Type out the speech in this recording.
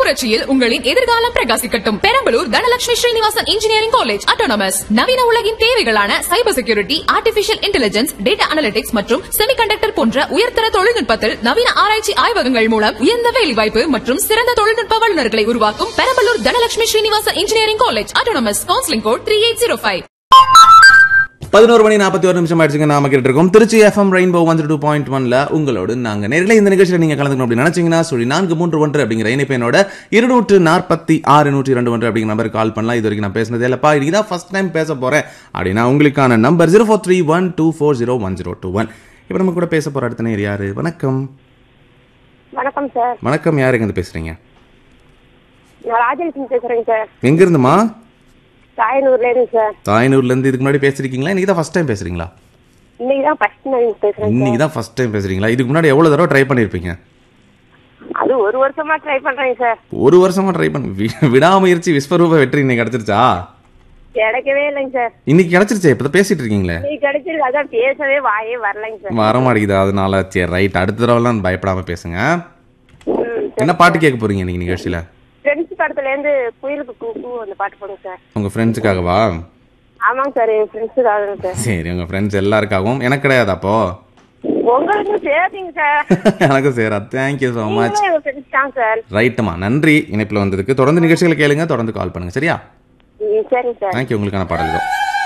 புரட்சியில் உங்களின் எதிர்காலம் பிரகாசிக்கட்டும் Perambalur Dhanalakshmi Srinivasan engineering college autonomous நவீன உலகின் தேவைகளான cyber security artificial intelligence data analytics மற்றும் செமிகண்டக்டர் போன்ற உயர்தர தொழில்நுட்பத்தில் நவீன ஆராய்ச்சி ஆய்வகங்கள் மூலம் உயர்ந்த வேலைவாய்ப்பு மற்றும் சிறந்த தொழில்நுட்ப வல்லுநர்களை உருவாக்கும் Perambalur Dhanalakshmi Srinivasan engineering college autonomous counselling code three eight zero five பதினோரு மணி நாற்பத்தி ஒரு நிமிஷம் ஆயிடுச்சுங்க நாம கேட்டு இருக்கோம் Trichy FM rainbow one two point ஒன்ல உங்களோடு நாங்க நேரில் இந்த நிகழ்ச்சியில் நீங்க கலந்துக்கணும் அப்படின்னு நினைச்சீங்கன்னா சொல்லி நான்கு மூன்று ஒன்று அப்படிங்கிற இணைப்பெண்ணோட இருநூற்று நாற்பத்தி ஆறு நூற்றி ரெண்டு ஒன்று அப்படிங்கிற நம்பருக்கு கால் பண்ணலாம் இது வரைக்கும் நான் பேசினதே இல்லப்பா இன்னைக்கு தான் ஃபர்ஸ்ட் டைம் பேச போறேன் அப்படின்னா உங்களுக்கான number zero four three one two four zero one zero two one இப்போ நம்ம கூட பேச போற அடுத்த நேர் யாரு வணக்கம் வணக்கம் சார் வணக்கம் யார் எங்க பேசுறீங்க நான் ராஜலட்சுமி பேசுறேங்க சார் எங்க இருந்துமா தாயனூர்ல இருந்து சார் தாயனூர்ல இருந்து இதுக்கு முன்னாடி பேசிருக்கீங்களா இன்னைக்கு தான் ஃபர்ஸ்ட் டைம் பேசுறீங்களா இன்னைக்கு தான் ஃபர்ஸ்ட் டைம் பேசுறேன் இன்னைக்கு தான் ஃபர்ஸ்ட் டைம் பேசுறீங்களா இதுக்கு முன்னாடி எவ்வளவு தடவை ட்ரை பண்ணிருப்பீங்க அது ஒரு வருஷமா ட்ரை பண்றேங்க சார் ஒரு வருஷமா ட்ரை பண்ண வி- விடாமுயற்சி விஸ்வரூப வெற்றி இன்னைக்கு கிடைச்சிருச்சா கிடைக்கவே இல்லைங்க சார் இன்னைக்கு கிடைச்சிருச்சே இப்போ பேசிட்டு இருக்கீங்களே இன்னைக்கு கிடைச்சிருக்கு அதான் பேசவே வாயே வரலைங்க சார் வர மாட்டேங்குது அதனால சரி ரைட் அடுத்த தடவைலாம் பயப்படாம பேசுங்க ம், என்ன பாட்டு கேட்க போறீங்க இன்னைக்கு நிகழ்ச்சியில ஃப்ரெண்ட்ஸ் படத்துல இருந்து குயிலுக்கு கூப்பு அந்த பாட்டு போடுங்க சார் உங்க ஃப்ரெண்ட்ஸுக்காகவா ஆமாங்க சார் என் ஃப்ரெண்ட்ஸுக்காக சார் சரி உங்க ஃப்ரெண்ட்ஸ் எல்லாருக்காகவும் எனக்கு கிடையாது அப்போ உங்களுக்கு சேர்த்தீங்க சார் எனக்கும் சேரா தேங்க்யூ ஸோ மச் நீங்களும் எங்க ஃப்ரெண்ட்ஸ் தான் சார் ரைட்டுமா நன்றி இணைப்பில் வந்ததுக்கு தொடர்ந்து நிகழ்ச்சிகளை கேளுங்க தொடர்ந்து கால் பண்ணுங்க சரியா ம், சரிங்க சார் தேங்க்யூ உங்களுக்கான பாடல்கள்